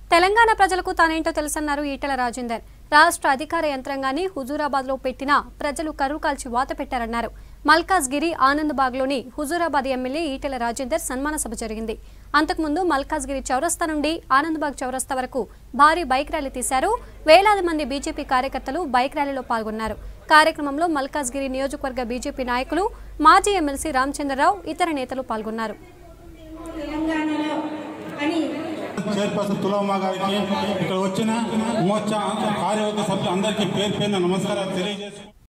తెలంగాణ ప్రజలకు తానేంటో తెలుసన్నారు ఈటెల రాజేందర్ రాష్ట్ర అధికార యంత్రాంగాన్ని హుజూరాబాద్ లో పెట్టినా ప్రజలు కర్రు కాల్చి వాత పెట్టారన్నారు మల్కాజ్గిరి ఆనందబాగ్లోని హుజూరాబాద్ ఎమ్మెల్యే ఈటెల రాజేందర్ సన్మాన సభ జరిగింది అంతకుముందు మల్కాజ్గిరి చౌరస్తా నుండి ఆనందబాగ్ చౌరస్తా వరకు భారీ బైక్ ర్యాలీ తీశారు వేలాది మంది బీజేపీ కార్యకర్తలు బైక్ ర్యాలీలో పాల్గొన్నారు కార్యక్రమంలో మల్కాజ్గిరి నియోజకవర్గ బీజేపీ నాయకులు మాజీ ఎమ్మెల్సీ రామచంద్రరావు ఇతర నేతలు పాల్గొన్నారు తెలంగాణలో అని చైర్పర్సన్ తులమ్మ గారికి ఇక్కడ వచ్చిన మోర్చా కార్యవర్గ సభ్యులు అందరికీ పేరు పేరున నమస్కారాలు తెలియజేస్తూ